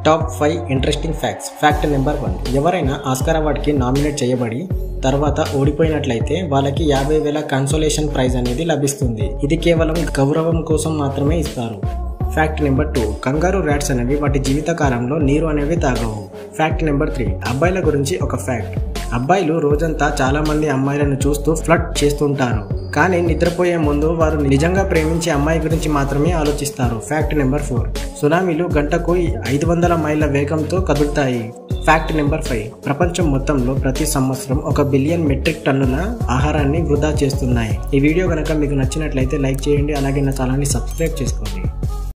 top five interesting facts fact number one ఎవరైనా Oscar అవార్డ్కి nominate చేయబడి తర్వాత ఓడిపోయినట్లయితే వాళ్ళకి యాభై వేల కన్సోలేషన్ ప్రైజ్ అనేది లభిస్తుంది ఇది కేవలం గౌరవం కోసం మాత్రమే ఇస్తారు fact number two kangaroo rats అనేవి వాటి జీవితకాలంలో నీరు అనేవి తాగవు ఫ్యాక్ట్ నెంబర్ త్రీ అబ్బాయిల గురించి ఒక ఫ్యాక్ట్ అబ్బాయిలు రోజంతా చాలా మంది అమ్మాయిలను చూస్తూ ఫ్లట్ చేస్తుంటారు కానీ నిద్రపోయే ముందు వారు నిజంగా ప్రేమించే అమ్మాయి గురించి మాత్రమే ఆలోచిస్తారు ఫ్యాక్ట్ నెంబర్ ఫోర్ సునామీలు గంటకు ఐదు వందల మైళ్ళ వేగంతో కదులుతాయి ఫ్యాక్ట్ నెంబర్ ఫైవ్ ప్రపంచం మొత్తంలో ప్రతి సంవత్సరం ఒక బిలియన్ మెట్రిక్ టన్నుల ఆహారాన్ని వృధా చేస్తున్నాయి ఈ వీడియో కనుక మీకు నచ్చినట్లయితే లైక్ చేయండి అలాగే నా ఛానల్ని సబ్స్క్రైబ్ చేసుకోండి